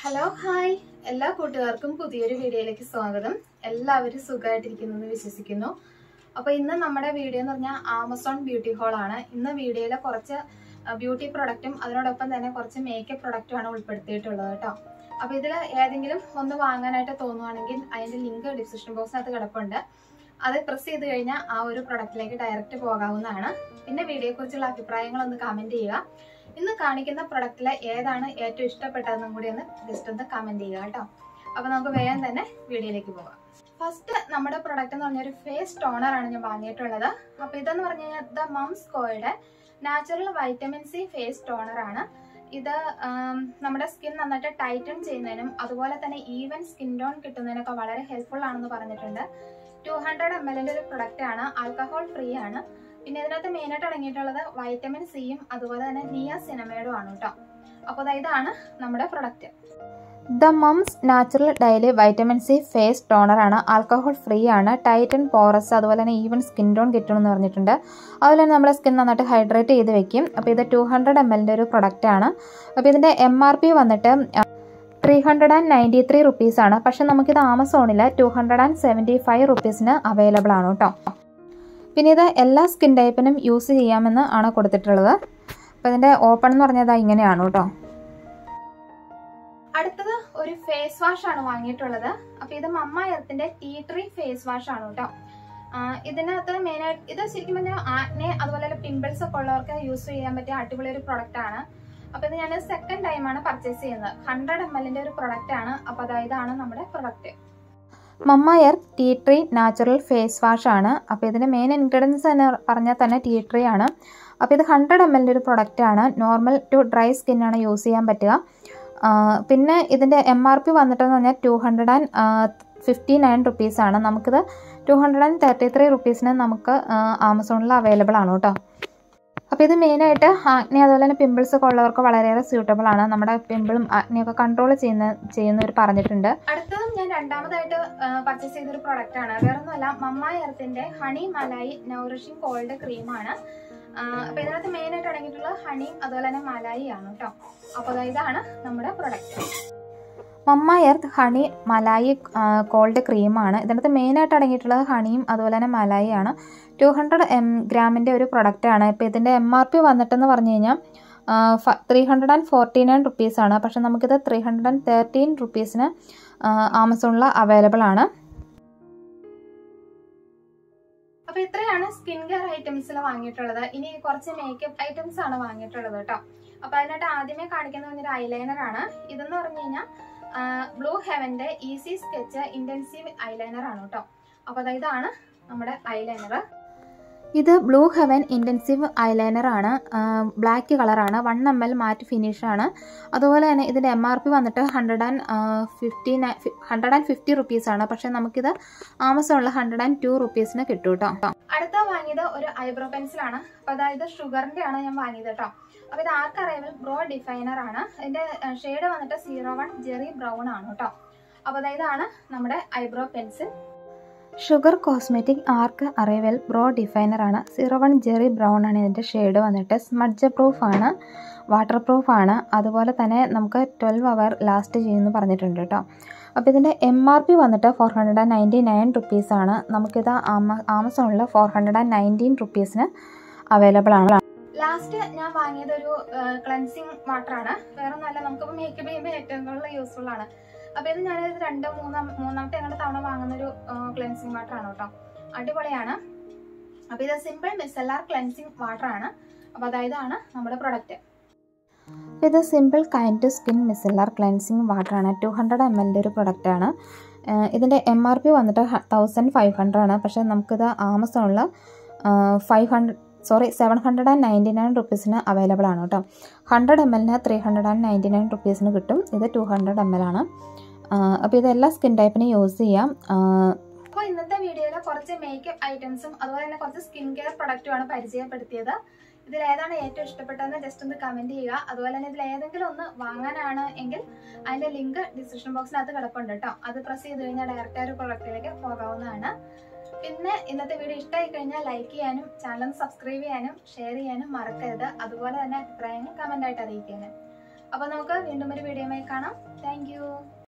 hello hi എല്ലാ കൂട്ടുകാർക്കും പുതിയൊരു വീഡിയോയിലേക്ക് സ്വാഗതം എല്ലാവരും സുഖമായിട്ടിരിക്കുന്നു എന്ന് വിശ്വസിക്കുന്നു അപ്പൊ ഇന്ന് നമ്മുടെ വീഡിയോ എന്ന് പറഞ്ഞാൽ ആമസോൺ ബ്യൂട്ടി ഹോൾ ആണ് ഇന്ന് വീഡിയോയിലെ കുറച്ച് ബ്യൂട്ടി പ്രൊഡക്റ്റും അതിനോടൊപ്പം തന്നെ കുറച്ച് മേക്കപ്പ് പ്രൊഡക്റ്റും ആണ് ഉൾപ്പെടുത്തിയിട്ടുള്ളത് കേട്ടോ അപ്പൊ ഇതിൽ ഏതെങ്കിലും ഒന്ന് വാങ്ങാനായിട്ട് തോന്നുവാണെങ്കിൽ അതിന്റെ ലിങ്ക് ഡിസ്ക്രിപ്ഷൻ ബോക്സിനകത്ത് കിടപ്പുണ്ട് അത് പ്രസ് ചെയ്ത് കഴിഞ്ഞാൽ ആ ഒരു പ്രൊഡക്റ്റിലേക്ക് ഡയറക്റ്റ് പോകാവുന്നതാണ് പിന്നെ വീഡിയോയെ കുറിച്ചുള്ള അഭിപ്രായങ്ങളൊന്ന് കമന്റ് ചെയ്യുക ഇന്ന് കാണിക്കുന്ന പ്രൊഡക്റ്റിൽ ഏതാണ് ഏറ്റവും ഇഷ്ടപ്പെട്ടതെന്നും കൂടി ഒന്ന് ജസ്റ്റ് ഒന്ന് കമന്റ് ചെയ്യുക കേട്ടോ അപ്പൊ നമുക്ക് വേഗം തന്നെ വീഡിയോയിലേക്ക് പോകാം ഫസ്റ്റ് നമ്മുടെ പ്രൊഡക്റ്റ് എന്ന് പറഞ്ഞൊരു ഫേസ് ടോണർ ആണ് ഞാൻ വാങ്ങിയിട്ടുള്ളത് അപ്പൊ ഇതെന്ന് പറഞ്ഞു കഴിഞ്ഞാൽ ദ മംസ് കോയുടെ natural vitamin C face toner ആണ് ഇത് ആം, നമ്മുടെ സ്കിൻ നന്നായിട്ട് ടൈറ്റൺ ചെയ്യുന്നതിനും അതുപോലെ തന്നെ ഈവൻ സ്കിൻ ടോൺ കിട്ടുന്നതിനൊക്കെ വളരെ ഹെൽപ്ഫുൾ ആണെന്ന് പറഞ്ഞിട്ടുണ്ട് ടു ഹൺഡ്രഡ് എം എല്ലിന്റെ ഒരു പ്രൊഡക്റ്റ് ആണ് ആൽക്കഹോൾ ഫ്രീ ആണ് പിന്നെ ഇതിനകത്ത് മെയിനായിട്ട് അടങ്ങിയിട്ടുള്ളത് വൈറ്റമിൻ സിയും അതുപോലെ തന്നെ നിയ സിനമേഡും ആണ് കേട്ടോ അപ്പോൾ ദാ ഇതാണ് നമ്മുടെ product the Moms natural daily vitamin C face toner ആണ് ആൽക്കഹോൾ ഫ്രീ ആണ് ടൈറ്റൻ പോറസ് അതുപോലെ തന്നെ ഈവൻ സ്കിൻ ടോൺ കിട്ടുമെന്ന് പറഞ്ഞിട്ടുണ്ട് അതുപോലെ തന്നെ നമ്മുടെ സ്കിൻ നന്നായിട്ട് ഹൈഡ്രേറ്റ് ചെയ്ത് വെക്കും അപ്പോൾ ഇത് ടു ഹൺഡ്രഡ് എം എല്ലിൻ്റെ ഒരു പ്രൊഡക്റ്റ് ആണ് അപ്പോൾ ഇതിൻ്റെ എം ആർ പി വന്നിട്ട് three hundred and ninety three റുപ്പീസാണ് പക്ഷേ നമുക്കിത് ആമസോണിൽ two hundred and seventy five റുപ്പീസിന് അവൈലബിൾ ആണ് കേട്ടോ പിന്നെ ഇത് എല്ലാ സ്കിൻ ടൈപ്പിനും യൂസ് ചെയ്യാമെന്ന് ആണ് കൊടുത്തിട്ടുള്ളത് അപ്പോൾ ഇതിൻ്റെ ഓപ്പൺ എന്ന് പറഞ്ഞത് ഇങ്ങനെയാണ് കേട്ടോ അടുത്തത് ഒരു ഫേസ് വാഷ് ആണ് വാങ്ങിയിട്ടുള്ളത് അപ്പോൾ ഇത് മമ്മ എർത്തിന്റെ ടീ ട്രീ ഫേസ് വാഷ് ആണ് കേട്ടോ ആഹ് ഇതിനകത്ത് മെയിനായിട്ട് ഇത് ശരിക്കും പറഞ്ഞാൽ ആക്നെ അതുപോലെ തന്നെ പിമ്പിൾസ് ഒക്കെ ഉള്ളവർക്ക് യൂസ് ചെയ്യാൻ പറ്റിയ അടിപൊളി ഒരു പ്രൊഡക്റ്റ് ആണ് അപ്പോൾ ഇത് ഞാൻ സെക്കൻഡ് ടൈമാണ് പർച്ചേസ് ചെയ്യുന്നത് ഹൺഡ്രഡ് എം എല്ലിന്റെ ഒരു പ്രൊഡക്റ്റ് ആണ് അപ്പോൾ അതായത് ഇതാണ് നമ്മുടെ product Mamaearth tea tree natural face wash ആണ് അപ്പോൾ ഇതിൻ്റെ മെയിൻ ഇൻഗ്രീഡിയൻസ് തന്നെ പറഞ്ഞാൽ തന്നെ ടീ ട്രീ ആണ് അപ്പോൾ ഇത് ഹൺഡ്രഡ് എം എല്ലിൻ്റെ ഒരു പ്രൊഡക്റ്റ് ആണ് നോർമൽ ടു ഡ്രൈ സ്കിന്നാണ് യൂസ് ചെയ്യാൻ പറ്റുക ആ, പിന്നെ ഇതിൻ്റെ എം ആർ പി വന്നിട്ടെന്ന് പറഞ്ഞാൽ two hundred and fifty nine റുപ്പീസാണ് നമുക്കിത് two hundred and thirty three റുപ്പീസിന് നമുക്ക് ആമസോണിൽ അവൈലബിൾ ആണ് കേട്ടോ അപ്പോൾ ഇത് മെയിനായിട്ട് ആഗ്നി അതുപോലെ തന്നെ പിമ്പിൾസ് ഒക്കെ ഉള്ളവർക്ക് വളരെയേറെ സ്യൂട്ടബിൾ ആണ് നമ്മുടെ പിമ്പിളും ആഗ്നിയൊക്കെ കൺട്രോൾ ചെയ്യുന്ന ചെയ്യുന്നവർ പറഞ്ഞിട്ടുണ്ട് അടുത്തതും ഞാൻ രണ്ടാമതായിട്ട് പർച്ചേസ് ചെയ്തൊരു പ്രൊഡക്റ്റ് ആണ് വേറൊന്നുമല്ല മമ്മ എർത്തിന്റെ ഹണി മലായി നൗറിഷിംഗ് കോൾഡ് ക്രീമാണ് അപ്പൊ ഇതിനകത്ത് മെയിൻ ആയിട്ട് അടങ്ങിയിട്ടുള്ളത് ഹണിയും അതുപോലെ തന്നെ മലായി ആണ് കേട്ടോ അപ്പൊ ദാ ഇതാണ് നമ്മുടെ product Mamaearth honey malai cold ക്രീമാണ് ഇതിനകത്ത് മെയിനായിട്ട് അടങ്ങിയിട്ടുള്ളത് ഹണിയും അതുപോലെ തന്നെ മലായി ആണ് ടു ഹൺഡ്രഡ് എം ഗ്രാമിൻ്റെ ഒരു പ്രൊഡക്റ്റാണ് ഇപ്പോൾ ഇതിൻ്റെ എം ആർ പി വന്നിട്ടെന്ന് പറഞ്ഞു കഴിഞ്ഞാൽ three hundred and forty nine റുപ്പീസാണ് പക്ഷേ നമുക്കിത് ത്രീ ഹൺഡ്രഡ് ആൻഡ് തേർട്ടീൻ റുപ്പീസിന് ആമസോണിൽ അവൈലബിൾ ആണ് അപ്പൊ ഇത്രയാണ് സ്കിൻ കെയർ ഐറ്റംസിൽ വാങ്ങിയിട്ടുള്ളത് ഇനി കുറച്ച് മേക്കപ്പ് ഐറ്റംസ് ആണ് വാങ്ങിയിട്ടുള്ളത് കേട്ടോ അപ്പൊ അതിനായിട്ട് ആദ്യമേ കാണിക്കുന്ന പറഞ്ഞൊരു ഐലൈനർ ആണ് ഇതെന്ന് പറഞ്ഞു കഴിഞ്ഞാൽ ബ്ലൂ ഹെവന്റെ ഈസി സ്കെച്ച് ഇന്റൻസീവ് ഐലൈനർ ആണ് കേട്ടോ അപ്പൊ ദാ ഇതാണ് നമ്മുടെ ഐലൈനർ ഇത് ബ്ലൂ ഹെവൻ ഇൻറ്റൻസീവ് ഐലൈനർ ആണ് ബ്ലാക്ക് കളറാണ് one M L matte finish ആണ് അതുപോലെ തന്നെ ഇതിൻ്റെ എം ആർ പി വന്നിട്ട് hundred and fifty hundred and fifty റുപ്പീസാണ് പക്ഷേ നമുക്കിത് ആമസോണിൽ ഹൺഡ്രഡ് ആൻഡ് ടു റുപ്പീസിന് കിട്ടും കേട്ടോ അടുത്ത വാങ്ങിയത് ഒരു ഐബ്രോ പെൻസിൽ ആണ് അപ്പൊ അതായത് ഷുഗറിന്റെ ആണ് ഞാൻ വാങ്ങിയത് കേട്ടോ അപ്പൊ ഇത് ആർക്കറിയാവിൽ ബ്രോ ഡിഫൈനർ ആണ് ഇതിന്റെ ഷെയ്ഡ് വന്നിട്ട് സീറോ വൺ ജെറി ബ്രൗൺ ആണ് കേട്ടോ അപ്പൊ ദാ ഇതാണ് നമ്മുടെ eyebrow pencil Sugar cosmetic arch arrival brow definer ആണ് സീറോ വൺ ജെറി ബ്രൗൺ ആണ് ഇതിൻ്റെ ഷെയ്ഡ് വന്നിട്ട് സ്മഡ്ജ് പ്രൂഫ് ആണ് വാട്ടർ പ്രൂഫ് ആണ് അതുപോലെ തന്നെ നമുക്ക് ട്വൽവ് അവർ ലാസ്റ്റ് ചെയ്യുമെന്ന് പറഞ്ഞിട്ടുണ്ട് കേട്ടോ അപ്പോൾ ഇതിൻ്റെ എം ആർ പി വന്നിട്ട് four hundred and ninety nine റുപ്പീസാണ് നമുക്കിത് ആമ ആമസോണിൽ ഫോർ ഹൺഡ്രഡ് ആൻഡ് നയൻറ്റീൻ റുപ്പീസിന് അവൈലബിൾ ആണ് ലാസ്റ്റ് ഞാൻ വാങ്ങിയത് ഒരു ക്ലൻസിങ് വാട്ടർ ആണ് വേറെ നല്ല നമുക്ക് മേക്കപ്പ് ചെയ്യുമ്പോൾ ഏറ്റവും കൂടുതൽ യൂസ്ഫുൾ ആണ് അപ്പൊ ഇത് ഞാൻ രണ്ട് മൂന്നാം മൂന്നാമത്തെ ഞങ്ങളുടെ തവണ വാങ്ങുന്ന ഒരു ക്ലൻസിങ് വാട്ടർ ആണ് കേട്ടോ അടിപൊളിയാണ് അപ്പൊ ഇത് സിമ്പിൾ മിസലാർ ക്ലൻസിങ് വാട്ടർ ആണ് അപ്പൊ അതായത് ആണ് നമ്മുടെ പ്രൊഡക്റ്റ് ഇത് Simple kind to skin micellar cleansing water ആണ് ടു ഹൺഡ്രഡ് എം എല്ലിൻ്റെ ഒരു പ്രൊഡക്റ്റാണ് ഇതിൻ്റെ എം ആർ പി വന്നിട്ട് തൗസൻഡ് ഫൈവ് ഹൺഡ്രഡ് ആണ് പക്ഷേ നമുക്കിത് ആമസോണിൽ five hundred sorry seven hundred and ninety nine റുപ്പീസിന് അവൈലബിൾ ആണ് കേട്ടോ ഹൺഡ്രഡ് എം എല്ലിന് three hundred and ninety nine റുപ്പീസിന് കിട്ടും ഇത് ടു ഹൺഡ്രഡ് എം എൽ ആണ് അപ്പോൾ ഇത് എല്ലാ സ്കിൻ ടൈപ്പിനും യൂസ് ചെയ്യാം ആ, അപ്പോൾ ഇന്നത്തെ വീഡിയോയിൽ കുറച്ച് മേക്കപ്പ് ഐറ്റംസും അതുപോലെ തന്നെ കുറച്ച് സ്കിൻ കെയർ പ്രൊഡക്റ്റുമാണ് പരിചയപ്പെടുത്തിയത് ഇതിൽ ഏതാണ് ഏറ്റവും ഇഷ്ടപ്പെട്ടതെന്ന് ജസ്റ്റ് ഒന്ന് കമന്റ് ചെയ്യുക അതുപോലെ തന്നെ ഇതിൽ ഏതെങ്കിലും ഒന്ന് വാങ്ങാനാണ് എങ്കിൽ അതിന്റെ ലിങ്ക് ഡിസ്ക്രിപ്ഷൻ ബോക്സിനകത്ത് കിടപ്പുണ്ട് കേട്ടോ അത് പ്രസ് ചെയ്ത് കഴിഞ്ഞാൽ ഡയറക്റ്റ് ആ ഒരു പ്രൊഡക്റ്റിലേക്ക് പോകാവുന്നതാണ് പിന്നെ ഇന്നത്തെ വീഡിയോ ഇഷ്ടമായി കഴിഞ്ഞാൽ ലൈക്ക് ചെയ്യാനും ചാനൽ സബ്സ്ക്രൈബ് ചെയ്യാനും ഷെയർ ചെയ്യാനും മറക്കരുത് അതുപോലെ തന്നെ അഭിപ്രായങ്ങൾ കമന്റ് ആയിട്ട് അറിയിക്കാനും അപ്പോൾ നമുക്ക് വീണ്ടും ഒരു വീഡിയോയുമായി കാണാം താങ്ക്